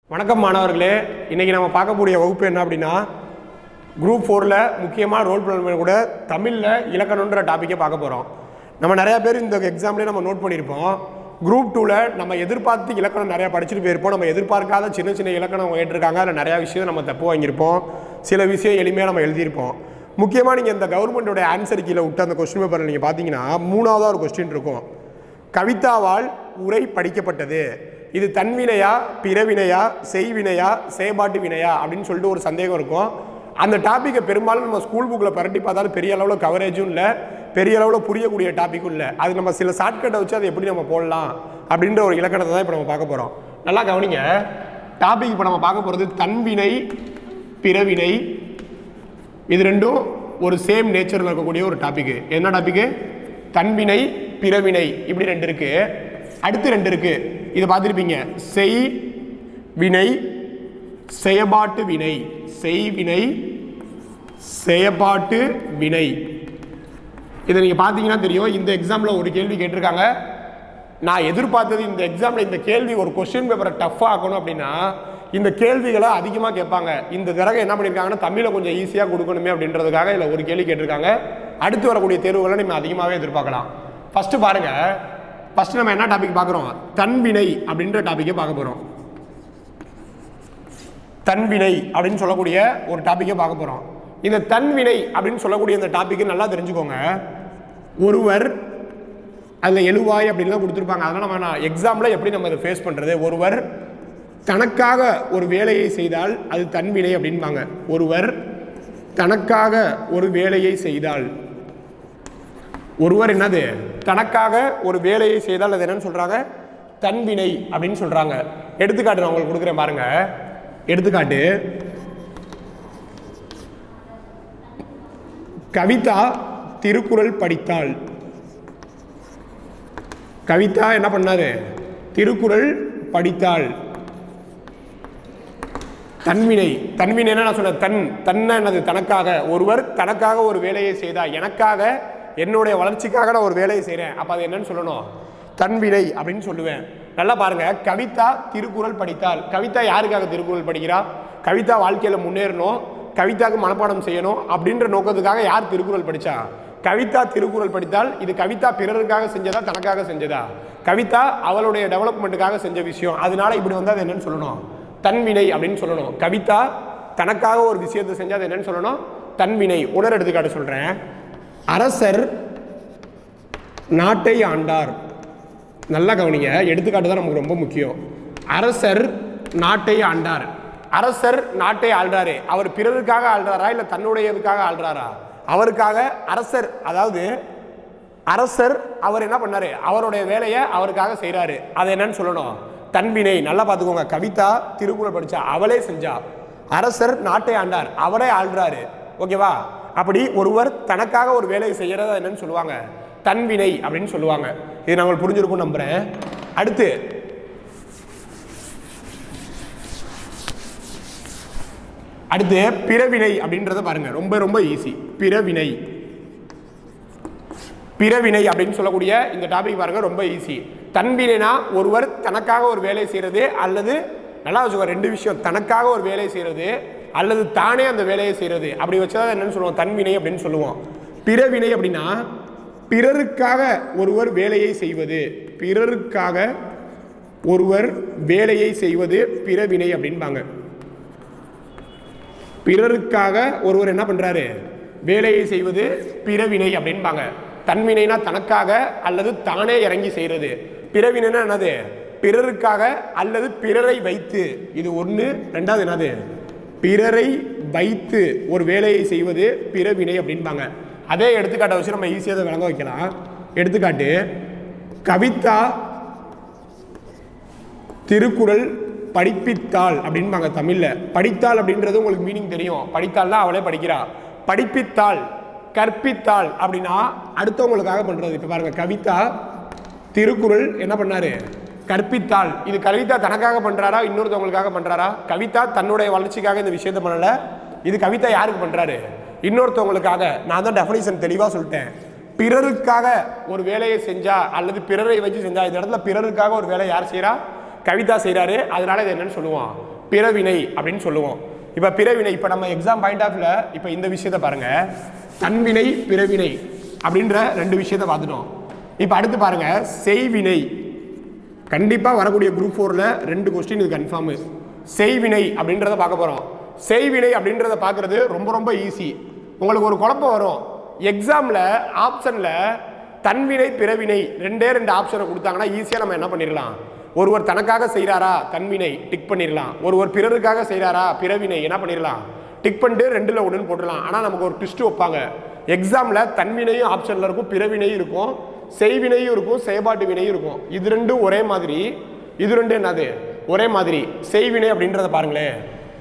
வணக்கம் மாணவர்களே இன்னைக்கு நம்ம பார்க்கக்கூடிய வகுப்பு என்ன அப்படின்னா குரூப் ஃபோரில் முக்கியமாக ரோல் பிளான் கூட தமிழில் இலக்கணன்ற டாப்பிக்கை பார்க்க போகிறோம் நம்ம நிறையா பேர் இந்த எக்ஸாம்லேயே நம்ம நோட் பண்ணியிருப்போம் குரூப் டூவில் நம்ம எதிர்பார்த்து இலக்கணம் நிறையா படிச்சுட்டு போயிருப்போம் நம்ம எதிர்பார்க்காத சின்ன சின்ன இலக்கணம் கேட்டிருக்காங்க அதில் நிறையா விஷயம் நம்ம தப்பு வாங்கியிருப்போம் சில விஷயம் எளிமையாக நம்ம எழுதியிருப்போம் முக்கியமாக நீங்கள் இந்த கவர்மெண்ட்டோட ஆன்சர் கீழே விட்டு அந்த கொஸ்டின் பேப்பரில் நீங்கள் பார்த்தீங்கன்னா மூணாவதாக ஒரு கொஸ்டின் இருக்கும் கவிதாவால் உரை படிக்கப்பட்டது இது தன்வினையா பிறவினையா செய்வினையா செயல்பாட்டு வினையா அப்படின்னு சொல்லிட்டு ஒரு சந்தேகம் இருக்கும் அந்த டாப்பிக்கை பெரும்பாலும் நம்ம ஸ்கூல் புக்கில் பரட்டி பார்த்தாலும் பெரிய அளவில் கவரேஜும் இல்லை பெரிய அளவில் புரியக்கூடிய டாப்பிக்கும் இல்லை அது நம்ம சில ஷார்ட்கட்டை வச்சு அதை எப்படி நம்ம போடலாம் அப்படின்ற ஒரு இலக்கணத்தை தான் இப்போ நம்ம பார்க்க போகிறோம் நல்லா கவனிங்க டாபிக் இப்போ நம்ம பார்க்க போகிறது தன்வினை பிறவினை இது ரெண்டும் ஒரு சேம் நேச்சரில் இருக்கக்கூடிய ஒரு டாபிக் என்ன டாபிக் தன்வினை பிறவினை இப்படி ரெண்டு இருக்கு அடுத்து ரெண்டு இருக்கு இதை பார்த்துருப்பீங்க செய் வினை செயபாட்டு வினை செய்வினை செயபாட்டு வினை இதை நீங்கள் பார்த்தீங்கன்னா தெரியும் இந்த எக்ஸாமில் ஒரு கேள்வி கேட்டிருக்காங்க நான் எதிர்பார்த்தது இந்த எக்ஸாமில் இந்த கேள்வி ஒரு கொஸ்டின் பேப்பரை டஃப்பாக ஆக்கணும் அப்படின்னா இந்த கேள்விகளை அதிகமாக கேட்பாங்க இந்த தடவை என்ன பண்ணியிருக்காங்கன்னா தமிழை கொஞ்சம் ஈஸியாக கொடுக்கணுமே அப்படின்றதுக்காக இதில் ஒரு கேள்வி கேட்டிருக்காங்க அடுத்து வரக்கூடிய தேர்வுகளை நம்ம அதிகமாகவே எதிர்பார்க்கலாம் ஃபஸ்ட்டு பாருங்க ஃபஸ்ட்டு நம்ம என்ன டாபிக் பார்க்குறோம் தன்வினை அப்படின்ற டாப்பிக்கை பார்க்க போகிறோம் தன்வினை அப்படின்னு சொல்லக்கூடிய ஒரு டாப்பிக்கை பார்க்க போகிறோம் இந்த தன்வினை அப்படின்னு சொல்லக்கூடிய இந்த டாப்பிக்கு நல்லா தெரிஞ்சுக்கோங்க ஒருவர் அதில் எழுவாய் அப்படின்லாம் கொடுத்துருப்பாங்க அதனால் நம்ம நான் எக்ஸாமில் எப்படி நம்ம இதை ஃபேஸ் பண்ணுறது ஒருவர் தனக்காக ஒரு வேலையை செய்தால் அது தன்வினை அப்படின்பாங்க ஒருவர் தனக்காக ஒரு வேலையை செய்தால் ஒருவர் என்னது தனக்காக ஒரு வேலையை செய்தால் அது என்னன்னு சொல்றாங்க தன்வினை அப்படின்னு சொல்றாங்க எடுத்துக்காட்டு நான் உங்களுக்கு கொடுக்குறேன் பாருங்க எடுத்துக்காட்டு கவிதா திருக்குறள் படித்தாள் கவிதா என்ன பண்ணாரு திருக்குறள் படித்தாள் தன்வினை தன்வினை என்ன நான் சொன்னேன் தன் தன்ன என்னது தனக்காக ஒருவர் தனக்காக ஒரு வேலையை செய்தா எனக்காக என்னுடைய வளர்ச்சிக்காக நான் ஒரு வேலையை செய்கிறேன் அப்போ அது என்னன்னு சொல்லணும் தன்வினை அப்படின்னு சொல்லுவேன் நல்லா பாருங்க கவிதா திருக்குறள் படித்தால் கவிதா யாருக்காக திருக்குறள் படிக்கிறா கவிதா வாழ்க்கையில் முன்னேறணும் கவிதாக்கு மனப்பாடம் செய்யணும் அப்படின்ற நோக்கத்துக்காக யார் திருக்குறள் படிச்சா கவிதா திருக்குறள் படித்தால் இது கவிதா பிறருக்காக செஞ்சதா தனக்காக செஞ்சதா கவிதா அவளுடைய டெவலப்மெண்ட்டுக்காக செஞ்ச விஷயம் அதனால இப்படி வந்து அது என்னன்னு சொல்லணும் தன்வினை அப்படின்னு சொல்லணும் கவிதா தனக்காக ஒரு விஷயத்தை செஞ்சா அது என்னன்னு சொல்லணும் தன்வினை உணர் எடுத்துக்காட்டு சொல்றேன் அரசர் நாட்டை ஆண்டார் நல்லா கவனிங்க எடுத்துக்காட்டு தான் நமக்கு ரொம்ப முக்கியம் அரசர் நாட்டை ஆண்டார் அரசர் நாட்டை ஆள்றாரு அவர் பிறருக்காக ஆள்றாரா இல்லை தன்னுடையதுக்காக ஆள்றாரா அவருக்காக அரசர் அதாவது அரசர் அவர் என்ன பண்ணாரு அவருடைய வேலையை அவருக்காக செய்றாரு அது என்னன்னு சொல்லணும் தன்வினை நல்லா பார்த்துக்கோங்க கவிதா திருக்குறள் படிச்சா அவளே செஞ்சா அரசர் நாட்டை ஆண்டார் அவரே ஆள்றாரு ஓகேவா அப்படி ஒருவர் தனக்காக ஒரு வேலையை செய்யறத என்னன்னு சொல்லுவாங்க தன்வினை அப்படின்னு சொல்லுவாங்க இது நாங்கள் புரிஞ்சிருக்கும் நம்புறேன் அடுத்து அடுத்து பிறவினை அப்படின்றத பாருங்க ரொம்ப ரொம்ப ஈஸி பிறவினை பிறவினை அப்படின்னு சொல்லக்கூடிய இந்த டாபிக் பாருங்க ரொம்ப ஈஸி தன்வினைனா ஒருவர் தனக்காக ஒரு வேலை செய்யறது அல்லது நல்லா வச்சுக்கோ ரெண்டு விஷயம் தனக்காக ஒரு வேலை செய்யறது அல்லது தானே அந்த வேலையை செய்யறது அப்படி வச்சா என்னன்னு சொல்லுவோம் தன்வினை அப்படின்னு சொல்லுவோம் பிறவினை அப்படின்னா பிறருக்காக ஒருவர் வேலையை செய்வது பிறருக்காக ஒருவர் வேலையை செய்வது பிறவினை அப்படின்பாங்க பிறருக்காக ஒருவர் என்ன பண்றாரு வேலையை செய்வது பிறவினை அப்படின்பாங்க தன்வினைனா தனக்காக அல்லது தானே இறங்கி செய்யறது பிறவினைனா என்னது பிறருக்காக அல்லது பிறரை வைத்து இது ஒன்று ரெண்டாவது என்னது பிறரை வைத்து ஒரு வேலையை செய்வது பிறவினை அப்படின்பாங்க அதே எடுத்துக்காட்டை வச்சு நம்ம ஈஸியாக அதை விளங்க வைக்கலாம் எடுத்துக்காட்டு கவிதா திருக்குறள் படிப்பித்தாள் அப்படின்பாங்க தமிழில் படித்தாள் அப்படின்றது உங்களுக்கு மீனிங் தெரியும் படித்தாள்னா அவளே படிக்கிறா படிப்பித்தாள் கற்பித்தாள் அப்படின்னா அடுத்தவங்களுக்காக பண்ணுறது இப்போ பாருங்க கவிதா திருக்குறள் என்ன பண்ணாரு கற்பித்தாள் இது கவிதா தனக்காக பண்றாரா இன்னொருத்தவங்களுக்காக பண்றாரா கவிதா தன்னுடைய வளர்ச்சிக்காக இந்த விஷயத்தை பண்ணல இது கவிதா யாருக்கு பண்றாரு இன்னொருத்தவங்களுக்காக நான் தான் டெஃபினிஷன் தெளிவாக சொல்லிட்டேன் பிறருக்காக ஒரு வேலையை செஞ்சா அல்லது பிறரை வச்சு செஞ்சா இந்த இடத்துல பிறருக்காக ஒரு வேலையை யார் செய்றா கவிதா செய்கிறாரு அதனால இது என்னன்னு சொல்லுவோம் பிறவினை அப்படின்னு சொல்லுவோம் இப்போ பிறவினை இப்போ நம்ம எக்ஸாம் பாயிண்ட் ஆஃப்ல இப்போ இந்த விஷயத்தை பாருங்க தன்வினை பிறவினை அப்படின்ற ரெண்டு விஷயத்தை பார்த்துட்டோம் இப்போ அடுத்து பாருங்க செய்வினை கண்டிப்பாக வரக்கூடிய குரூப் ஃபோரில் ரெண்டு கொஸ்டின் இது கன்ஃபார்மு செய்வினை அப்படின்றத பார்க்க போகிறோம் செய்வினை அப்படின்றத பார்க்குறது ரொம்ப ரொம்ப ஈஸி உங்களுக்கு ஒரு குழப்பம் வரும் எக்ஸாமில் ஆப்ஷனில் தன்வினை பிறவினை ரெண்டே ரெண்டு ஆப்ஷனை கொடுத்தாங்கன்னா ஈஸியாக நம்ம என்ன பண்ணிடலாம் ஒருவர் தனக்காக செய்கிறாரா தன்வினை டிக் பண்ணிடலாம் ஒருவர் பிறருக்காக செய்கிறாரா பிறவினை என்ன பண்ணிடலாம் டிக் பண்ணிட்டு ரெண்டில் ஒன்றுன்னு போட்டுடலாம் ஆனால் நமக்கு ஒரு ட்விஸ்ட் வைப்பாங்க எக்ஸாமில் தன்வினையும் ஆப்ஷனில் இருக்கும் பிறவினையும் இருக்கும் செய்வினையும் இருக்கும் செயல்பாட்டு வினையும் இருக்கும் இது ரெண்டும் ஒரே மாதிரி இது ரெண்டும் என்னது ஒரே மாதிரி செய்வினை அப்படின்றத பாருங்களேன்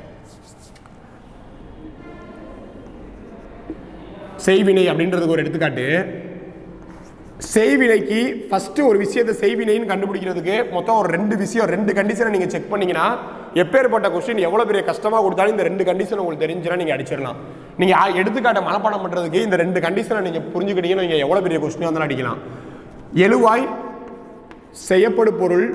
செய்வினை அப்படின்றதுக்கு ஒரு எடுத்துக்காட்டு செய்வினைக்கு ஃபர்ஸ்ட் ஒரு விஷயத்தை செய்வினைன்னு கண்டுபிடிக்கிறதுக்கு மொத்தம் ஒரு ரெண்டு விஷயம் ரெண்டு கண்டிஷனை நீங்கள் செக் பண்ணீங்கன்னா எப்பேற்பட்ட கொஸ்டின் எவ்வளோ பெரிய கஷ்டமாக கொடுத்தாலும் இந்த ரெண்டு கண்டிஷன் உங்களுக்கு தெரிஞ்சுன்னா நீங்கள் அடிச்சிடலாம் நீங்கள் எடுத்துக்காட்ட மனப்பாடம் பண்ணுறதுக்கு இந்த ரெண்டு கண்டிஷனை நீங்கள் புரிஞ்சுக்கிட்டீங்கன்னா நீங்கள் எவ்வளோ பெரிய கொஸ்டின் வந்தாலும் அடிக்கலாம் எழுவாய் செய்யப்படு பொருள்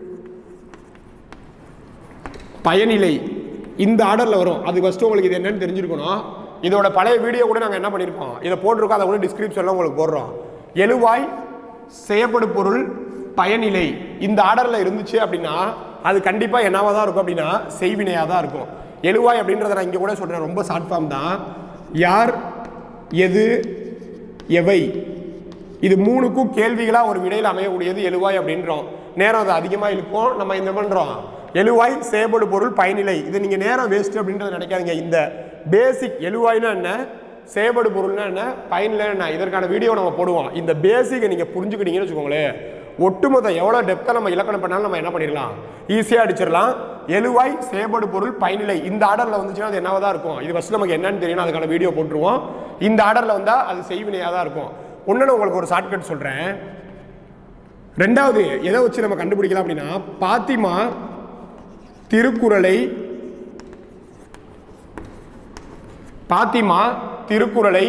பயனிலை இந்த ஆர்டரில் வரும் அது ஃபஸ்ட்டு உங்களுக்கு இது என்னன்னு தெரிஞ்சிருக்கணும் இதோட பழைய வீடியோ கூட நாங்கள் என்ன பண்ணியிருப்போம் இதை போட்டிருக்கோம் அதை கூட டிஸ்கிரிப்ஷனில் உங்களுக்கு போடுறோம் எழுவாய் செய்யப்படு பொருள் பயனிலை இந்த ஆர்டரில் இருந்துச்சு அப்படின்னா அது கண்டிப்பாக என்னவாக தான் இருக்கும் அப்படின்னா செய்வினையாக தான் இருக்கும் எழுவாய் அப்படின்றத நான் இங்கே கூட சொல்கிறேன் ரொம்ப ஷார்ட் ஃபார்ம் தான் யார் எது எவை இது மூணுக்கும் கேள்விகளாக ஒரு விடையில் அமையக்கூடியது எழுவாய் அப்படின்றோம் நேரம் அது அதிகமாக இருக்கும் நம்ம இந்த பண்ணுறோம் எழுவாய் செயல்படு பொருள் பயனிலை இது நீங்கள் நேரம் வேஸ்ட் அப்படின்றத நினைக்காதீங்க இந்த பேசிக் எழுவாய்னா என்ன செயல்படு பொருள்னா என்ன பயனிலை என்ன இதற்கான வீடியோ நம்ம போடுவோம் இந்த பேசிக்கை நீங்கள் புரிஞ்சுக்கிட்டீங்கன்னு வச்சுக்கோங்களேன் ஒட்டுமொத்த எவ்வளோ டெப்த்தாக நம்ம இலக்கணம் பண்ணாலும் நம்ம என்ன பண்ணிடலாம் ஈஸியாக அடிச்சிடலாம் எழுவாய் செயல்படு பொருள் பயனிலை இந்த ஆர்டரில் வந்துச்சுன்னா அது என்னவா தான் இருக்கும் இது ஃபஸ்ட்டு நமக்கு என்னன்னு தெரியணும் அதுக்கான வீடியோ போட்டுருவோம் இந்த ஆர்டரில் வந்தால் அது செய்வினையாக தான் இருக்கும் ஒன்று உங்களுக்கு ஒரு ஷார்ட்கட் சொல்கிறேன் ரெண்டாவது எதை வச்சு நம்ம கண்டுபிடிக்கலாம் அப்படின்னா பாத்திமா திருக்குறளை பாத்திமா திருக்குறளை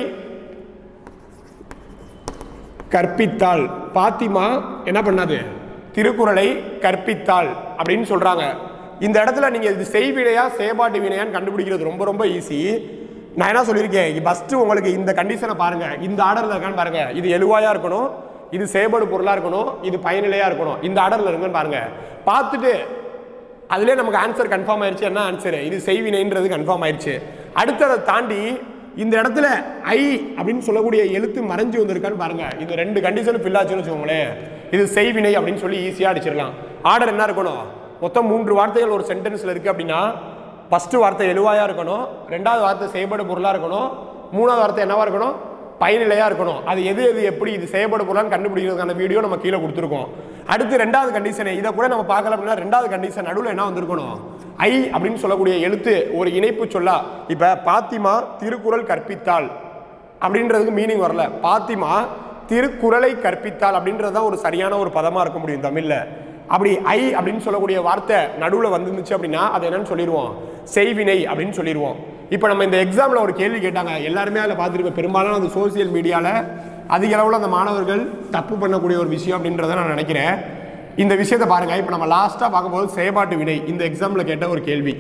கற்பித்தாள் பாத்திமா என்ன பண்ணாது திருக்குறளை கற்பித்தாள் அப்படின்னு சொல்றாங்க இந்த இடத்துல நீங்க இது செய்வினையா செயற்பாட்டு வினையான்னு கண்டுபிடிக்கிறது ரொம்ப ரொம்ப ஈஸி நான் என்ன சொல்லியிருக்கேன் ஃபஸ்ட்டு உங்களுக்கு இந்த கண்டிஷனை பாருங்க இந்த ஆர்டரில் இருக்கான்னு பாருங்க இது எழுவாயா இருக்கணும் இது செயல்பாடு பொருளாக இருக்கணும் இது பயனிலையா இருக்கணும் இந்த ஆர்டரில் இருக்குன்னு பாருங்க பார்த்துட்டு அதுலேயே நமக்கு ஆன்சர் கன்ஃபார்ம் ஆயிடுச்சு என்ன ஆன்சர் இது செய்வினைன்றது கன்ஃபார்ம் ஆயிடுச்சு அடுத்து அதை தாண்டி இந்த இடத்துல ஐ அப்படின்னு சொல்லக்கூடிய எழுத்து மறைஞ்சு வந்திருக்கான்னு பாருங்க இது ரெண்டு கண்டிஷனும் ஃபில் ஆச்சுன்னு வச்சுக்கோங்களேன் இது செய்வினை அப்படின்னு சொல்லி ஈஸியாக அடிச்சிடலாம் ஆர்டர் என்ன இருக்கணும் மொத்தம் மூன்று வார்த்தைகள் ஒரு சென்டென்ஸில் இருக்குது அப்படின்னா ஃபஸ்ட்டு வார்த்தை எழுவாயாக இருக்கணும் ரெண்டாவது வார்த்தை செயல்படு பொருளாக இருக்கணும் மூணாவது வார்த்தை என்னவா இருக்கணும் பயனிலையாக இருக்கணும் அது எது எது எப்படி இது செயல்படு பொருளான்னு கண்டுபிடிக்கிறதுக்கான வீடியோ நம்ம கீழே கொடுத்துருக்கோம் அடுத்து ரெண்டாவது கண்டிஷன் இதை கூட நம்ம பார்க்கல அப்படின்னா ரெண்டாவது கண்டிஷன் நடுவில் என்ன வந்திருக்கணும் ஐ அப்படின்னு சொல்லக்கூடிய எழுத்து ஒரு இணைப்பு சொல்லா இப்போ பாத்திமா திருக்குறள் கற்பித்தாள் அப்படின்றதுக்கு மீனிங் வரல பாத்திமா திருக்குறளை கற்பித்தாள் அப்படின்றது தான் ஒரு சரியான ஒரு பதமாக இருக்க முடியும் தமிழில் அப்படி ஐ அப்படின்னு சொல்லக்கூடிய வார்த்தை நடுவில் வந்துருந்துச்சு அப்படின்னா அது என்னன்னு சொல்லிடுவோம் செய்வினை அப்படின்னு சொல்லிடுவோம் இப்போ நம்ம இந்த எக்ஸாமில் ஒரு கேள்வி கேட்டாங்க எல்லாருமே அதில் பார்த்துருப்போம் பெரும்பாலும் அது சோசியல் மீடியாவில் அதிக அளவில் அந்த மாணவர்கள் தப்பு பண்ணக்கூடிய ஒரு விஷயம் அப்படின்றத நான் நினைக்கிறேன் இந்த விஷயத்தை பாருங்க இப்போ நம்ம லாஸ்ட்டாக பார்க்கும்போது செயற்பாட்டு வினை இந்த எக்ஸாமில் கேட்ட ஒரு கேள்வி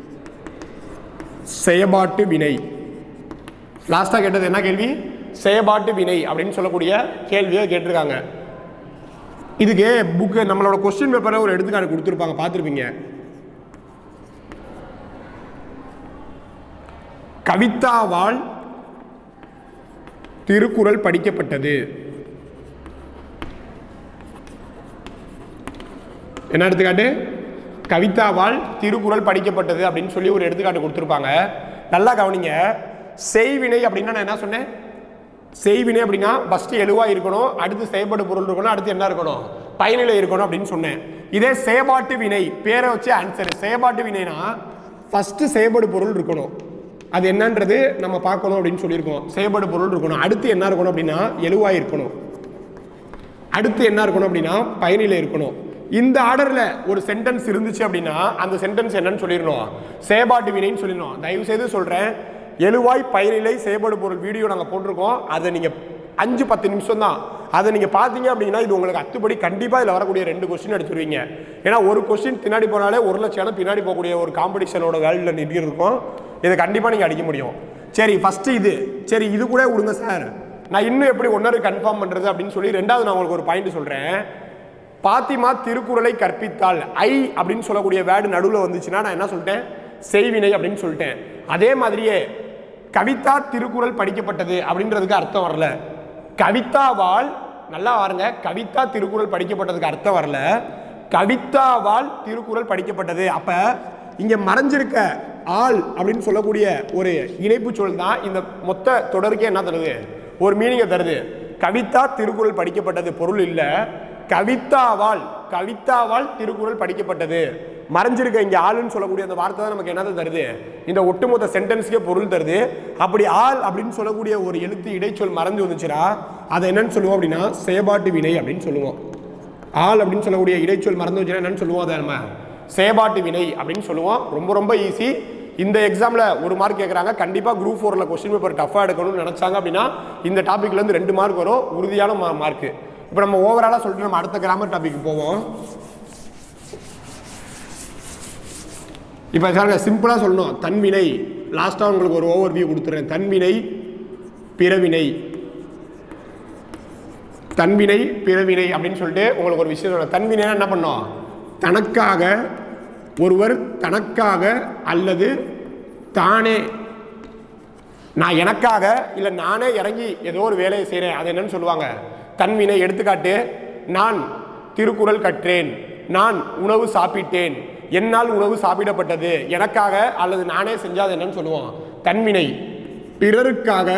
செயற்பாட்டு வினை லாஸ்ட்டாக கேட்டது என்ன கேள்வி செயற்பாட்டு வினை அப்படின்னு சொல்லக்கூடிய கேள்வியை கேட்டிருக்காங்க இதுக்கு புக்கு நம்மளோட கொஸ்டின் பேப்பரில் ஒரு எடுத்துக்காட்டு கொடுத்துருப்பாங்க பார்த்துருப்பீங்க கவிதாவால் திருக்குறள் படிக்கப்பட்டது என்ன எடுத்துக்காட்டு கவிதாவால் திருக்குறள் படிக்கப்பட்டது அப்படின்னு சொல்லி ஒரு எடுத்துக்காட்டு கொடுத்துருப்பாங்க நல்லா கவனிங்க செய்வினை அப்படின்னா நான் என்ன சொன்னேன் செய்வினை அப்படின்னா ஃபஸ்ட்டு எழுவாக இருக்கணும் அடுத்து செயல்பாடு பொருள் இருக்கணும் அடுத்து என்ன இருக்கணும் பயனிலை இருக்கணும் அப்படின்னு சொன்னேன் இதே செயல்பாட்டு வினை பேரை வச்சு ஆன்சர் செயல்பாட்டு வினைனா ஃபஸ்ட்டு செயல்பாடு பொருள் இருக்கணும் அது என்னன்றது நம்ம பார்க்கணும் அப்படின்னு சொல்லியிருக்கோம் செயல்பாடு பொருள் இருக்கணும் அடுத்து என்ன இருக்கணும் அப்படின்னா எழுவாய் இருக்கணும் அடுத்து என்ன இருக்கணும் அப்படின்னா பயனிலை இருக்கணும் இந்த ஆர்டரில் ஒரு சென்டென்ஸ் இருந்துச்சு அப்படின்னா அந்த சென்டென்ஸ் என்னன்னு சொல்லிடணும் செயல்பாட்டு வினைன்னு சொல்லிடணும் தயவு செய்து சொல்கிறேன் எழுவாய் பயனிலை செயல்பாடு பொருள் வீடியோ நாங்கள் போட்டிருக்கோம் அதை நீங்கள் அஞ்சு பத்து நிமிஷம் தான் அதை நீங்கள் பார்த்தீங்க அப்படின்னா இது உங்களுக்கு அத்துப்படி கண்டிப்பாக இதில் வரக்கூடிய ரெண்டு கொஸ்டின் அடிச்சிருவீங்க ஏன்னா ஒரு கொஸ்டின் பின்னாடி போனாலே ஒரு லட்சம் பின்னாடி போகக்கூடிய ஒரு காம்படிஷனோட வேல்யூல நிற்கிறது இருக்கும் இதை கண்டிப்பாக நீங்கள் அடிக்க முடியும் சரி ஃபஸ்ட்டு இது சரி இது கூட விடுங்க சார் நான் இன்னும் எப்படி ஒன்றரை கன்ஃபார்ம் பண்ணுறது அப்படின்னு சொல்லி ரெண்டாவது நான் உங்களுக்கு ஒரு பாயிண்ட் சொல்கிறேன் பாத்திமா திருக்குறளை கற்பித்தால் ஐ அப்படின்னு சொல்லக்கூடிய வேர்டு நடுவில் வந்துச்சுன்னா நான் என்ன சொல்லிட்டேன் செய்வினை அப்படின்னு சொல்லிட்டேன் அதே மாதிரியே கவிதா திருக்குறள் படிக்கப்பட்டது அப்படின்றதுக்கு அர்த்தம் வரல கவிதாவால் நல்லா பாருங்க கவிதா திருக்குறள் படிக்கப்பட்டதுக்கு அர்த்தம் வரல கவிதாவால் திருக்குறள் படிக்கப்பட்டது அப்ப இங்க மறைஞ்சிருக்க ஆள் அப்படின்னு சொல்லக்கூடிய ஒரு இணைப்பு சொல் தான் இந்த மொத்த தொடருக்கே என்ன தருது ஒரு மீனிங்கை தருது கவிதா திருக்குறள் படிக்கப்பட்டது பொருள் இல்ல கவிதாவால் கவிதாவால் திருக்குறள் படிக்கப்பட்டது மறைஞ்சிருக்க இங்க ஆளுன்னு சொல்லக்கூடிய அந்த வார்த்தை தான் நமக்கு என்னது தருது இந்த ஒட்டுமொத்த சென்டென்ஸ்க்கே பொருள் தருது அப்படி ஆள் அப்படின்னு சொல்லக்கூடிய ஒரு எழுத்து இடைச்சொல் மறைஞ்சு வந்துச்சுன்னா அதை என்னன்னு சொல்லுவோம் அப்படின்னா செயபாட்டு வினை அப்படின்னு சொல்லுவோம் ஆள் அப்படின்னு சொல்லக்கூடிய இடைச்சொல் மறந்து வச்சுன்னா என்னன்னு சொல்லுவோம் அதை நம்ம செயபாட்டு வினை அப்படின்னு சொல்லுவோம் ரொம்ப ரொம்ப ஈஸி இந்த எக்ஸாமில் ஒரு மார்க் கேட்குறாங்க கண்டிப்பாக குரூப் ஃபோரில் கொஸ்டின் பேப்பர் டஃப்பாக எடுக்கணும்னு நினச்சாங்க அப்படின்னா இந்த டாப்பிக்லேருந்து ரெண்டு மார்க் வரும் உறுதியான மா மார்க்கு இப்போ நம்ம ஓவராலாக சொல்லிட்டு நம்ம அடுத்த கிராமர் டாபிக் போவோம் இப்போ சார் சிம்பிளாக சொல்லணும் தன்வினை லாஸ்ட்டாக உங்களுக்கு ஒரு ஓவர் வியூ கொடுத்துறேன் தன்வினை பிறவினை தன்வினை பிறவினை அப்படின்னு சொல்லிட்டு உங்களுக்கு ஒரு விஷயம் சொல்றேன் தன்வினைனா என்ன பண்ணோம் தனக்காக ஒருவர் தனக்காக அல்லது தானே நான் எனக்காக இல்லை நானே இறங்கி ஏதோ ஒரு வேலையை செய்கிறேன் அது என்னன்னு சொல்லுவாங்க தன்வினை எடுத்துக்காட்டு நான் திருக்குறள் கற்றேன் நான் உணவு சாப்பிட்டேன் என்னால் உணவு சாப்பிடப்பட்டது எனக்காக அல்லது நானே செஞ்சா அது என்னன்னு சொல்லுவோம் தன்வினை பிறருக்காக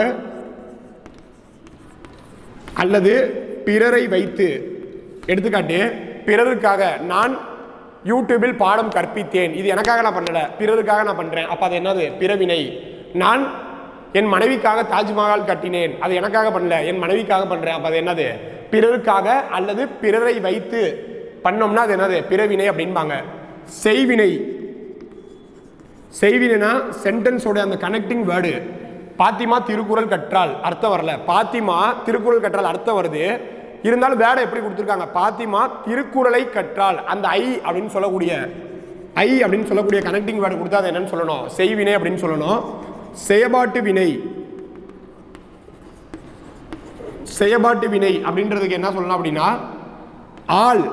அல்லது பிறரை வைத்து எடுத்துக்காட்டு பிறருக்காக நான் யூடியூபில் பாடம் கற்பித்தேன் இது எனக்காக நான் பண்ணல பிறருக்காக நான் பண்றேன் அப்ப அது என்னது பிறவினை நான் என் மனைவிக்காக தாஜ்மஹால் கட்டினேன் அது எனக்காக பண்ணல என் மனைவிக்காக பண்றேன் அப்ப அது என்னது பிறருக்காக அல்லது பிறரை வைத்து பண்ணோம்னா அது என்னது பிறவினை அப்படின்பாங்க செய்வினை செய்வினா சென்டென்ஸோட அந்த கனெக்டிங் வேர்டு பாத்திமா திருக்குறள் கற்றால் அர்த்தம் வரல பாத்திமா திருக்குறள் கற்றால் அர்த்தம் வருது இருந்தாலும் வேர்டை எப்படி கொடுத்துருக்காங்க பாத்திமா திருக்குறளை கற்றால் அந்த ஐ அப்படின்னு சொல்லக்கூடிய ஐ அப்படின்னு சொல்லக்கூடிய கனெக்டிங் வேர்டு கொடுத்தா அது என்னன்னு சொல்லணும் செய்வினை அப்படின்னு சொல்லணும் செயபாட்டு வினை செயபாட்டு வினை அப்படின்றதுக்கு என்ன சொல்லலாம் அப்படின்னா ஆள்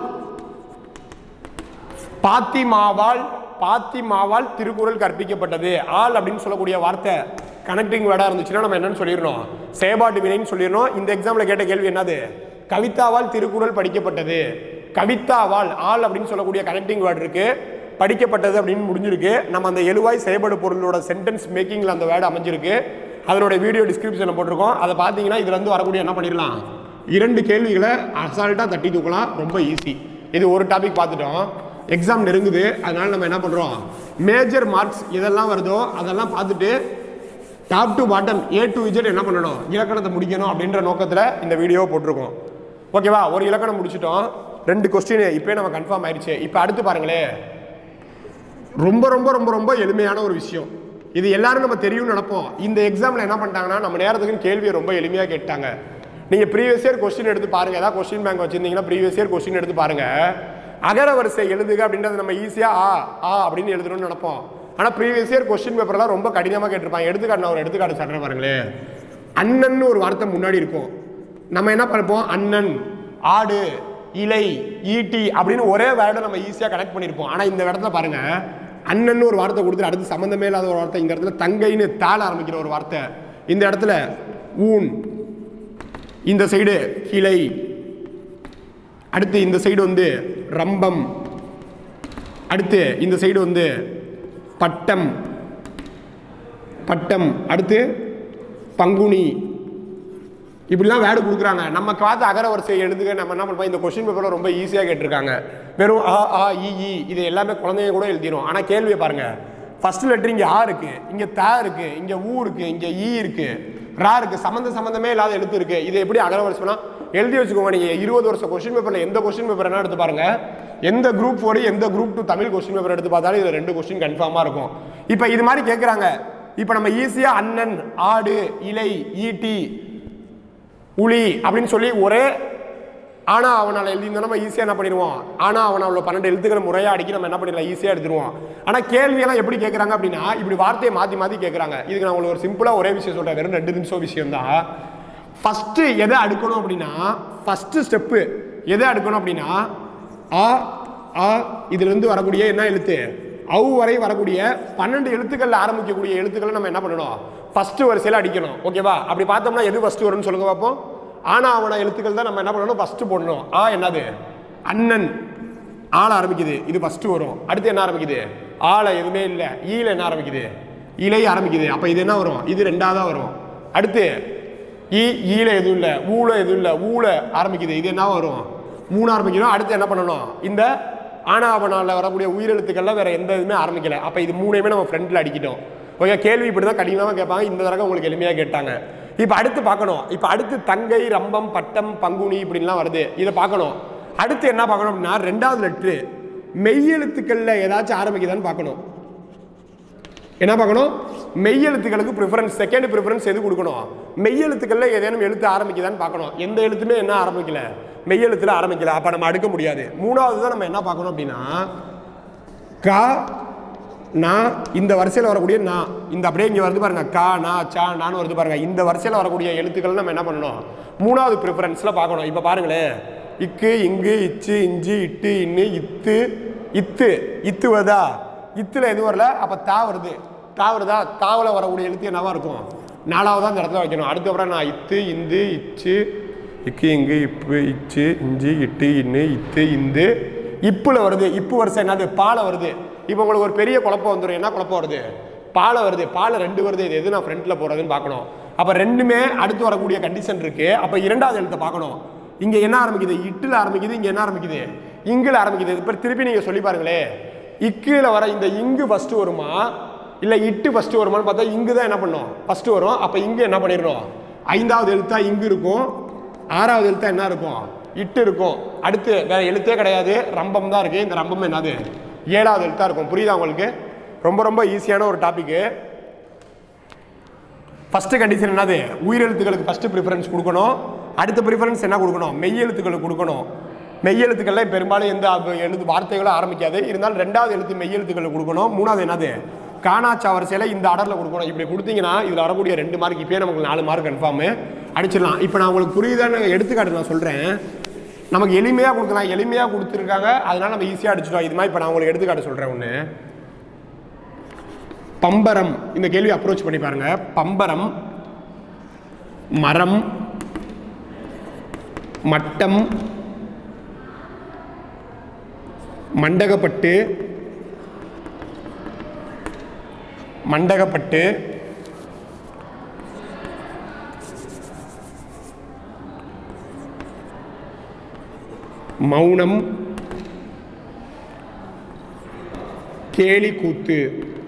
பாத்திமாவால் பாத்திமாவால் திருக்குறள் கற்பிக்கப்பட்டது ஆள் அப்படின்னு சொல்லக்கூடிய வார்த்தை கனெக்டிங் வேர்டாக இருந்துச்சுன்னா நம்ம என்னன்னு சொல்லிடணும் செயபாட்டு வினைன்னு சொல்லிடணும் இந்த எக்ஸாமில் கேட்ட கேள்வி என்னது கவிதாவால் திருக்குறள் படிக்கப்பட்டது கவிதாவால் ஆள் அப்படின்னு சொல்லக்கூடிய கனெக்டிங் வேர்டு இருக்கு படிக்கப்பட்டது அப்படின்னு முடிஞ்சிருக்கு நம்ம அந்த எழுவாய் செயல்படு பொருளோட சென்டென்ஸ் மேக்கிங்கில் அந்த வேர்டு அமைஞ்சிருக்கு அதனோட வீடியோ டிஸ்கிரிப்ஷனில் போட்டிருக்கோம் அதை பார்த்தீங்கன்னா இதுல இருந்து வரக்கூடிய என்ன பண்ணிடலாம் இரண்டு கேள்விகளை அசால்ட்டாக தட்டி தூக்கலாம் ரொம்ப ஈஸி இது ஒரு டாபிக் பார்த்துட்டோம் எக்ஸாம் நெருங்குது அதனால நம்ம என்ன பண்ணுறோம் மேஜர் மார்க்ஸ் இதெல்லாம் வருதோ அதெல்லாம் பார்த்துட்டு top to bottom A to Z என்ன பண்ணணும் இலக்கணத்தை முடிக்கணும் அப்படின்ற நோக்கத்தில் இந்த வீடியோவை போட்டிருக்கோம் ஓகேவா ஒரு இலக்கணம் முடிச்சிட்டோம் ரெண்டு கொஸ்டின் இப்போயே நம்ம கன்ஃபார்ம் ஆயிடுச்சு இப்போ அடுத்து பாருங்களேன் ரொம்ப ரொம்ப ரொம்ப ரொம்ப எளிமையான ஒரு விஷயம் இது எல்லாரும் நம்ம தெரியும்னு நினைப்போம் இந்த எக்ஸாமில் என்ன பண்ணிட்டாங்கன்னா நம்ம நேரத்துக்குன்னு கேள்வியை ரொம்ப எளிமையாக கேட்டாங்க நீங்கள் ப்ரீவியஸ் இயர் கொஸ்டின் எடுத்து பாருங்க ஏதாவது கொஸ்டின் பேங்க் வச்சிருந்தீங்கன்னா ப்ரீவியஸ் இயர் கொஸ்டின் எடுத்து பாருங்க அகர வரிசை எழுதுக அப்படின்றத நம்ம ஈஸியாக ஆ ஆ அப்படின்னு எழுதணும்னு நினைப்போம் ஆனால் ப்ரீவியஸ் இயர் கொஸ்டின் பேப்பர்லாம் ரொம்ப கடினமாக கேட்டிருப்பாங்க எடுத்துக்காட்டு நான் ஒரு எடுத்துக்காட்டு சொல்கிறேன் பாருங்களேன் அண்ணன் ஒரு வார்த்தை முன்னாடி இருக்கும் நம்ம என்ன பார்ப்போம் அண்ணன் ஆடு இலை ஈட்டி அப்படின்னு ஒரே வேர்டை நம்ம ஈஸியாக கனெக்ட் பண்ணியிருப்போம் ஆனால் இந்த இடத்துல பாருங்க அண்ணன் ஒரு வார்த்தை கொடுத்துட்டு அடுத்து சம்மந்தமே இல்லாத ஒரு வார்த்தை இந்த இடத்துல தங்கைன்னு தாள ஆரம்பிக்கிற ஒரு வார்த்தை இந்த இடத்துல ஊன் இந்த சைடு கிளை அடுத்து இந்த சைடு வந்து ரம்பம் அடுத்து இந்த சைடு வந்து பட்டம் பட்டம் அடுத்து பங்குனி இப்படிலாம் வேர்டு கொடுக்குறாங்க நம்ம பார்த்து அகர வரிசை எழுதுக நம்ம என்ன பண்ணுவோம் இந்த கொஸ்டின் பேப்பரில் ரொம்ப ஈஸியாக கேட்டிருக்காங்க வெறும் ஆ ஆ இ ஈ இது எல்லாமே குழந்தைங்க கூட எழுதிடும் ஆனால் கேள்வியை பாருங்க ஃபர்ஸ்ட் லெட்டர் இங்கே ஆ இருக்கு இங்கே தா இருக்கு இங்கே ஊ இருக்கு இங்கே ஈ இருக்கு ரா இருக்கு சம்மந்த சம்மந்தமே இல்லாத எழுத்து இருக்கு இது எப்படி அகர வரிசைனா எழுதி வச்சுக்கோங்க நீங்க இருபது வருஷம் கொஸ்டின் பேப்பர்ல எந்த கொஸ்டின் பேப்பர் என்ன எடுத்து பாருங்க எந்த குரூப் ஃபோர் எந்த group two Tamil question paper எடுத்து பார்த்தாலும் இது ரெண்டு கொஸ்டின் கன்ஃபார்மாக இருக்கும் இப்போ இது மாதிரி கேட்குறாங்க இப்போ நம்ம ஈஸியாக அண்ணன் ஆடு இலை ஈட்டி உளி அப்படின்னு சொல்லி ஒரே ஆனா அவனால் எழுதியிருந்தா நம்ம ஈஸியாக என்ன பண்ணிடுவோம் ஆனா அவன் அவ்வளோ பன்னெண்டு எழுத்துக்களை முறையாக அடிக்கி நம்ம என்ன பண்ணிடலாம் ஈஸியாக எடுத்துருவோம் ஆனால் கேள்வியெல்லாம் எப்படி கேட்குறாங்க அப்படின்னா இப்படி வார்த்தையை மாற்றி மாற்றி கேட்குறாங்க இதுக்கு நான் உங்களுக்கு ஒரு சிம்பிளாக ஒரே விஷயம் சொல்கிறேன் வெறும் ரெண்டு நிமிஷம் விஷயம் தான் ஃபஸ்ட்டு எதை அடுக்கணும் அப்படின்னா ஃபஸ்ட்டு ஸ்டெப்பு எதை அடுக்கணும் அப்படின்னா ஆ ஆ இதுலேருந்து வரக்கூடிய என்ன எழுத்து அவு வரை வரக்கூடிய பன்னெண்டு எழுத்துக்களில் ஆரம்பிக்கக்கூடிய எழுத்துக்களை நம்ம என்ன பண்ணணும் ஃபஸ்ட்டு வரிசையில் அடிக்கணும் ஓகேவா அப்படி பார்த்தோம்னா எது ஃபஸ்ட்டு வரும்னு சொல்லுங்க பார்ப்போம் ஆனா அவன எழுத்துக்கள் தான் நம்ம என்ன பண்ணணும் ஃபஸ்ட்டு போடணும் ஆ என்னது அண்ணன் ஆள ஆரம்பிக்குது இது ஃபஸ்ட்டு வரும் அடுத்து என்ன ஆரம்பிக்குது ஆள எதுவுமே இல்லை ஈல என்ன ஆரம்பிக்குது இலை ஆரம்பிக்குது அப்போ இது என்ன வரும் இது ரெண்டாவதா வரும் அடுத்து ஈ ஈல எதுவும் இல்லை ஊல எதுவும் இல்லை ஊல ஆரம்பிக்குது இது என்ன வரும் மூணு ஆரம்பிக்கணும் அடுத்து என்ன பண்ணணும் இந்த ஆனாவனால வரக்கூடிய உயிரெழுத்துக்கள்லாம் வேற எந்த இதுவுமே ஆரம்பிக்கல அப்போ இது மூணையுமே நம்ம ஃப்ரண்ட்ல அடிக்கிட்டோம் ஓகே கேள்வி இப்படி தான் கடினமாக கேட்பாங்க இந்த தடவை உங்களுக்கு எளிமையாக கேட்டாங்க இப்போ அடுத்து பார்க்கணும் இப்போ அடுத்து தங்கை ரம்பம் பட்டம் பங்குனி இப்படின்லாம் வருது இதை பார்க்கணும் அடுத்து என்ன பார்க்கணும் அப்படின்னா ரெண்டாவது லெட்ரு மெய்யெழுத்துக்களில் ஏதாச்சும் ஆரம்பிக்குதான்னு பார்க்கணும் என்ன பார்க்கணும் மெய்யெழுத்துக்களுக்கு ப்ரிஃபரன்ஸ் செகண்ட் ப்ரிஃபரன்ஸ் எது கொடுக்கணும் மெய்யெழுத்துக்களில் ஏதேனும் எழுத்து ஆரம்பிக்குதான்னு பார்க்கணும் எந்த எழுத்துமே என்ன ஆரம்பிக்கல மெய்யெழுத்துல ஆரம்பிக்கல அப்போ நம்ம அடுக்க முடியாது மூணாவது தான் நம்ம என்ன பார்க்கணும் அப்படின்னா கா நா இந்த வரிசையில் வரக்கூடிய நா இந்த அப்படியே இங்கே வருது பாருங்க கா நா சா நான்னு வருது பாருங்க இந்த வரிசையில் வரக்கூடிய எழுத்துக்கள் நம்ம என்ன பண்ணணும் மூணாவது ப்ரிஃபரன்ஸில் பார்க்கணும் இப்போ பாருங்களேன் இக்கு இங்கு இச்சு இஞ்சி இட்டு இன்னு இத்து இத்து இத்து வருதா இத்துல எது வரல அப்போ தா வருது தா வருதா தாவில் வரக்கூடிய எழுத்து என்னவா இருக்கும் நாலாவதா அந்த இடத்துல வைக்கணும் அதுக்கப்புறம் நான் இத்து இந்து இச்சு இக்கு இங்கு இப்பு இச்சு இஞ்சி இட்டு இன்னு இத்து இந்து இப்புல வருது இப்பு வருஷம் என்னது பாலை வருது இப்போ உங்களுக்கு ஒரு பெரிய குழப்பம் வந்துடும் என்ன குழப்பம் வருது பாலை வருது பாலை ரெண்டு வருது இது எது நான் ஃப்ரண்ட்டில் போகிறதுன்னு பார்க்கணும் அப்போ ரெண்டுமே அடுத்து வரக்கூடிய கண்டிஷன் இருக்கு அப்போ இரண்டாவது எழுத்தை பார்க்கணும் இங்கே என்ன ஆரம்பிக்குது இட்டில் ஆரம்பிக்குது இங்கே என்ன ஆரம்பிக்குது இங்கில் ஆரம்பிக்குது இப்போ திருப்பி நீங்கள் சொல்லி பாருங்களே இக்கில் வர இந்த இங்கு ஃபஸ்ட்டு வருமா இல்லை இட்டு ஃபஸ்ட்டு வருமான்னு பார்த்தா இங்கு தான் என்ன பண்ணும் ஃபஸ்ட்டு வரும் அப்போ இங்கு என்ன பண்ணிடணும் ஐந்தாவது எழுத்தா இங்கு இருக்கும் ஆறாவது எழுத்தா என்ன இருக்கும் இட்டு இருக்கும் அடுத்து வேற எழுத்தே கிடையாது ரம்பம் தான் இருக்கு இந்த ரம்பம் என்னது ஏழாவது எழுத்தா இருக்கும் புரியுதா உங்களுக்கு ரொம்ப ரொம்ப ஈஸியான ஒரு டாபிக்கு ஃபர்ஸ்ட் கண்டிஷன் என்னது உயிரெழுத்துக்களுக்கு ஃபர்ஸ்ட் ப்ரிஃபரன்ஸ் கொடுக்கணும் அடுத்த ப்ரிஃபரன்ஸ் என்ன கொடுக்கணும் மெய்யெழுத்துக்களுக்கு கொடுக்கணும் மெய்யெழுத்துக்கள்ல பெரும்பாலும் எந்த அப- எழுத்து வார்த்தைகளும் ஆரம்பிக்காது இருந்தாலும் ரெண்டாவது எழுத்து மெய்யெழுத்துக்களுக்கு கொடுக்கணும் மூணாவது என்னது காணாச்சா வரிசையில் இந்த ஆர்டரில் கொடுக்கணும் இப்படி கொடுத்தீங்கன்னா இதில் வரக்கூடிய ரெண்டு மார்க் இப்பயே நமக்கு நாலு மார்க் கன்ஃபார்மு அடிச்சிடலாம் இப்போ நான் உங்களுக்கு புரியுதான்னு எடுத்துக்காட்டு நான் சொல்கிறேன் நமக்கு எளிமையாக கொடுக்கலாம் எளிமையாக கொடுத்துருக்காங்க அதனால நம்ம ஈஸியாக அடிச்சிட்டோம் இது மாதிரி இப்போ நான் உங்களுக்கு எடுத்துக்காட்டு சொல்கிறேன் ஒன்று பம்பரம் இந்த கேள்வி அப்ரோச் பண்ணி பாருங்க பம்பரம் மரம் மட்டம் மண்டகப்பட்டு மண்டகப்பட்டு மௌனம் கேலி கூத்து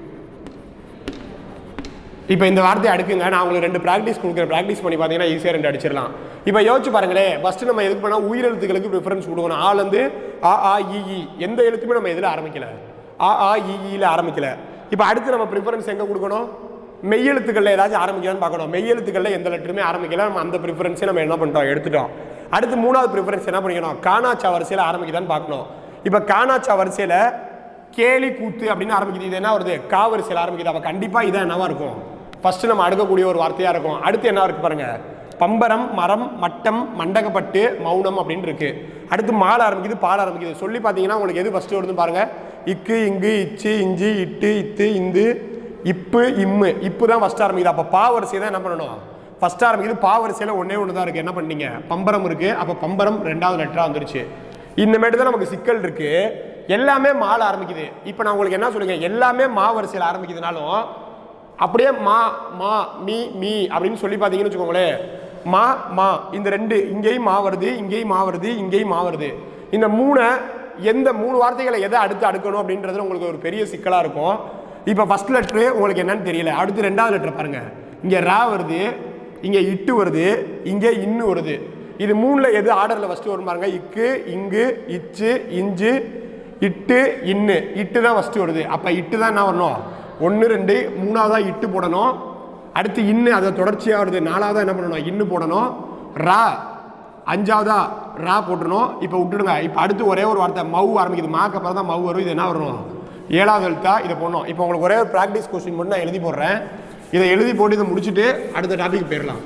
இப்போ இந்த வார்த்தையை அடுக்குங்க நான் உங்களுக்கு ரெண்டு ப்ராக்டிஸ் கொடுக்குறேன் ப்ராக்டிஸ் பண்ணி பார்த்தீங்கன்னா ஈஸியாக ரெண்டு அடிச்சிடலாம் இப்போ யோசிச்சு பாருங்களேன் ஃபஸ்ட்டு நம்ம எதுக்கு பண்ணால் உயிரெழுத்துக்களுக்கு ப்ரிஃபரன்ஸ் கொடுக்கணும் ஆலேருந்து ஆ ஆ இ ஈ எந்த எழுத்துமே நம்ம எதில் ஆரம்பிக்கல ஆ ஆ இ ஈல ஆரம்பிக்கல இப்போ அடுத்து நம்ம ப்ரிஃபரன்ஸ் எங்கே கொடுக்கணும் மெய்யெழுத்துக்களில் ஏதாச்சும் ஆரம்பிக்கலாம்னு பார்க்கணும் மெய்யெழுத்துக்களில் எந்த லெட்டருமே ஆரம்பிக்கல நம்ம அந்த ப்ரிஃபரன்ஸே நம்ம என்ன பண்ணிட்டோம் எடுத்துட்டோம் அடுத்து மூணாவது ப்ரிஃபரன்ஸ் என்ன பண்ணிக்கணும் காணாச்சா வரிசையில் ஆரம்பிக்குதான்னு பார்க்கணும் இப்போ காணாச்சா வரிசையில் கேலி கூத்து அப்படின்னு ஆரம்பிக்குது இது என்ன வருது கா வரிசையில் ஆரம்பிக்குது அப்போ கண்டிப்பாக இதான் என்னவா இருக்கும் ஃபர்ஸ்ட் நம்ம அடுக்கக்கூடிய ஒரு வார்த்தையாக இருக்கும் அடுத்து என்ன இருக்கு பாருங்க பம்பரம் மரம் மட்டம் மண்டகப்பட்டு மௌனம் அப்படின்னு இருக்கு அடுத்து மாலை ஆரம்பிக்குது பால் ஆரம்பிக்குது சொல்லி பார்த்தீங்கன்னா உங்களுக்கு எது ஃபர்ஸ்ட் வருதுன்னு பாருங்க இக்கு இங்கு இச்சு இஞ்சி இட்டு இத்து இந்து இப்பு இம்மு இப்பு தான் ஃபர்ஸ்ட் ஆரம்பிக்குது அப்போ பா வரிசை தான் என்ன பண்ணணும் ஃபர்ஸ்ட் ஆரம்பிக்குது பா வரிசையில் ஒன்றே ஒன்று தான் இருக்குது என்ன பண்ணீங்க பம்பரம் இருக்குது அப்போ பம்பரம் ரெண்டாவது லெட்டராக வந்துருச்சு இந்தமேட்டு தான் நமக்கு சிக்கல் இருக்கு எல்லாமே மால ஆரம்பிக்குது இப்போ நான் உங்களுக்கு என்ன சொல்லுங்க எல்லாமே மா வரிசையில் ஆரம்பிக்குதுனாலும் அப்படியே மா மா மீ மீ அப்படின்னு சொல்லி பார்த்தீங்கன்னு வச்சுக்கோங்களேன் மா மா இந்த ரெண்டு இங்கேயும் மா வருது இங்கேயும் மா வருது இங்கேயும் மா வருது இந்த மூணை எந்த மூணு வார்த்தைகளை எதை அடுத்து அடுக்கணும் அப்படின்றது உங்களுக்கு ஒரு பெரிய சிக்கலாக இருக்கும் இப்போ ஃபர்ஸ்ட் லெட்ரு உங்களுக்கு என்னன்னு தெரியல அடுத்து ரெண்டாவது லெட்டர் பாருங்க இங்கே ரா வருது இங்கே இட்டு வருது இங்கே இன்னு வருது இது மூணில் எது ஆர்டரில் ஃபஸ்ட்டு வரும் பாருங்க இக்கு இங்கு இச்சு இஞ்சு இட்டு இன்னு இட்டு தான் ஃபஸ்ட்டு வருது அப்போ இட்டு தான் என்ன வரணும் ஒன்று ரெண்டு மூணாவதாக இட்டு போடணும் அடுத்து இன்னு அதை தொடர்ச்சியாக வருது நாலாவதாக என்ன பண்ணணும் இன்னு போடணும் ரா அஞ்சாவதா ரா போட்டுருணும் இப்போ விட்டுடுங்க இப்போ அடுத்து ஒரே ஒரு வார்த்தை மவ் ஆரம்பிக்குது மாக்கு அப்புறம் தான் மவ் வரும் இது என்ன வரும் ஏழாவது எழுத்தா இதை போடணும் இப்போ உங்களுக்கு ஒரே ஒரு ப்ராக்டிஸ் கொஸ்டின் மட்டும் நான் எழுதி போடுறேன் இதை எழுதி போட்டு இதை முடிச்சுட்டு அடுத்த டாபிக் போயிடலாம்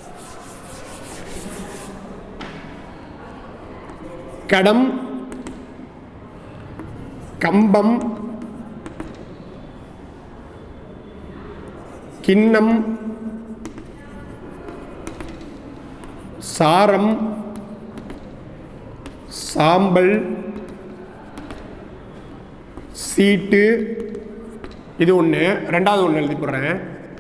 கடம் கம்பம் கிண்ணம் சாரம் சாம்பல் சீட்டு இது ஒன்று ரெண்டாவது ஒன்று எழுதி போடுறேன்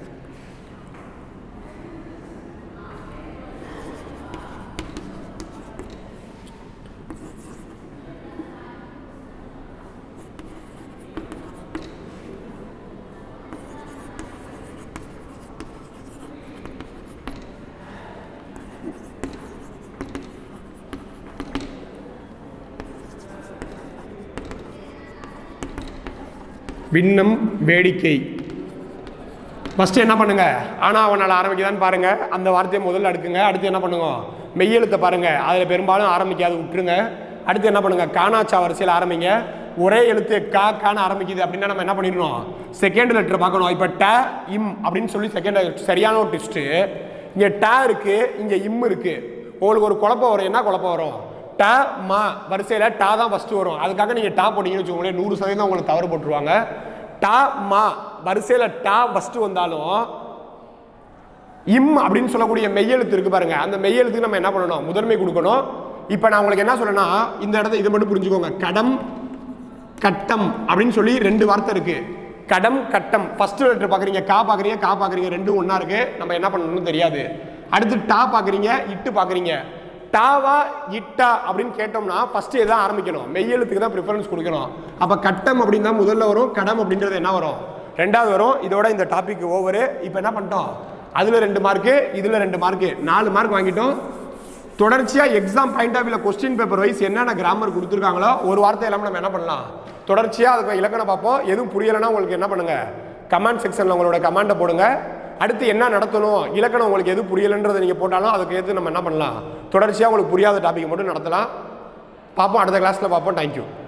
விண்ணம் வேடிக்கை ஃபஸ்ட்டு என்ன பண்ணுங்க ஆனால் அவனால் ஆரம்பிக்குதான்னு பாருங்க அந்த வார்த்தையை முதல்ல அடுக்குங்க அடுத்து என்ன பண்ணுங்க மெய்யெழுத்தை பாருங்க அதில் பெரும்பாலும் ஆரம்பிக்காது விட்டுருங்க அடுத்து என்ன பண்ணுங்க காணாச்சா வரிசையில் ஆரம்பிங்க ஒரே எழுத்து கா கான ஆரம்பிக்குது அப்படின்னா நம்ம என்ன பண்ணிடணும் செகண்ட் லெட்டர் பார்க்கணும் இப்போ ட இம் அப்படின்னு சொல்லி செகண்ட் சரியான ஒரு டிஸ்ட்டு இங்கே ட இருக்கு இங்கே இம் இருக்கு உங்களுக்கு ஒரு குழப்பம் வரும் என்ன குழப்பம் வரும் ட மா வரிசையில் டா தான் ஃபஸ்ட்டு வரும் அதுக்காக நீங்கள் டா போட்டீங்கன்னு வச்சுக்கோங்களேன் நூறு சதவீதம் உங்களுக்கு தவறு போட்டுருவாங்க டா மா வரிசையில் டா ஃபஸ்ட்டு வந்தாலும் இம் அப்படின்னு சொல்லக்கூடிய மெய்யெழுத்து இருக்கு பாருங்க அந்த மெய்யெழுத்துக்கு நம்ம என்ன பண்ணணும் முதன்மை கொடுக்கணும் இப்போ நான் உங்களுக்கு என்ன சொல்றேன்னா இந்த இடத்த இதை மட்டும் புரிஞ்சுக்கோங்க கடம் கட்டம் அப்படின்னு சொல்லி ரெண்டு வார்த்தை இருக்கு கடம் கட்டம் ஃபர்ஸ்ட் லெட்டர் பார்க்குறீங்க கா பார்க்குறீங்க கா பார்க்குறீங்க ரெண்டும் ஒன்றா இருக்கு நம்ம என்ன பண்ணணும்னு தெரியாது அடுத்து டா பார்க்குறீங்க இட்டு பார்க்குறீங்க டாவா இட்டா அப்படின்னு கேட்டோம்னா ஃபர்ஸ்ட் எதான் ஆரம்பிக்கணும் மெய்யெழுத்துக்கு தான் ப்ரிஃபரன்ஸ் கொடுக்கணும் அப்போ கட்டம் அப்படின்னு தான் முதல்ல வரும் கடம் அப்படின்றது என்ன வரும் ரெண்டாவது வரும் இதோட இந்த டாபிக் ஓவரு இப்போ என்ன பண்ணிட்டோம் அதில் ரெண்டு மார்க்கு இதில் ரெண்டு மார்க்கு நாலு மார்க் வாங்கிட்டோம் தொடர்ச்சியாக எக்ஸாம் பாயிண்ட் ஆஃப் வியூல கொஸ்டின் பேப்பர் வைஸ் என்னென்ன கிராமர் கொடுத்துருக்காங்களோ ஒரு வார்த்தை இல்லாமல் நம்ம என்ன பண்ணலாம் தொடர்ச்சியாக அதுக்கு இலக்கணம் பார்ப்போம் எதுவும் புரியலைன்னா உங்களுக்கு என்ன பண்ணுங்க கமெண்ட் செக்ஷனில் உங்களோட கமெண்ட்டை போடுங்க அடுத்து என்ன நடத்தணும் இலக்கணம் உங்களுக்கு எது புரியலைன்றதை நீங்கள் போட்டாலும் அதுக்கு எது நம்ம என்ன பண்ணலாம் தொடர்ச்சியாக உங்களுக்கு புரியாத டாபிக் மட்டும் நடத்தலாம் பார்ப்போம் அடுத்த கிளாஸில் பார்ப்போம் தேங்க்யூ